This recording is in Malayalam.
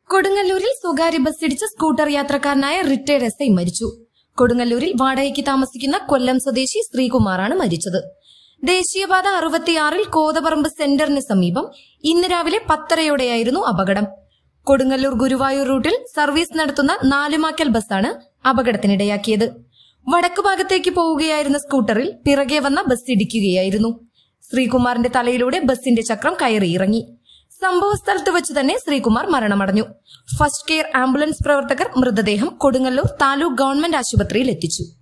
കൊടുങ്ങല്ലൂരിൽ സ്വകാര്യ ബസ് ഇടിച്ച സ്കൂട്ടർ യാത്രക്കാരനായ റിട്ടയർഡ് എസ് ഐ മരിച്ചു കൊടുങ്ങല്ലൂരിൽ വാടകയ്ക്ക് താമസിക്കുന്ന കൊല്ലം സ്വദേശി ശ്രീകുമാറാണ് മരിച്ചത് ദേശീയപാത അറുപത്തിയാറിൽ കോതപറമ്പ് സെന്ററിന് സമീപം ഇന്ന് രാവിലെ പത്തരയോടെയായിരുന്നു അപകടം കൊടുങ്ങല്ലൂർ ഗുരുവായൂർ റൂട്ടിൽ സർവീസ് നടത്തുന്ന നാലുമാക്കൽ ബസ്സാണ് അപകടത്തിനിടയാക്കിയത് വടക്കു ഭാഗത്തേക്ക് പോവുകയായിരുന്ന സ്കൂട്ടറിൽ പിറകെ വന്ന ബസ് ഇടിക്കുകയായിരുന്നു ശ്രീകുമാറിന്റെ തലയിലൂടെ ബസിന്റെ ചക്രം കയറിയിറങ്ങി സംഭവ സ്ഥലത്ത് വെച്ച് തന്നെ ശ്രീകുമാർ മരണമടഞ്ഞു ഫസ്റ്റ് കെയർ ആംബുലൻസ് പ്രവർത്തകർ മൃതദേഹം കൊടുങ്ങല്ലൂർ താലൂക്ക് ഗവൺമെന്റ് ആശുപത്രിയിൽ എത്തിച്ചു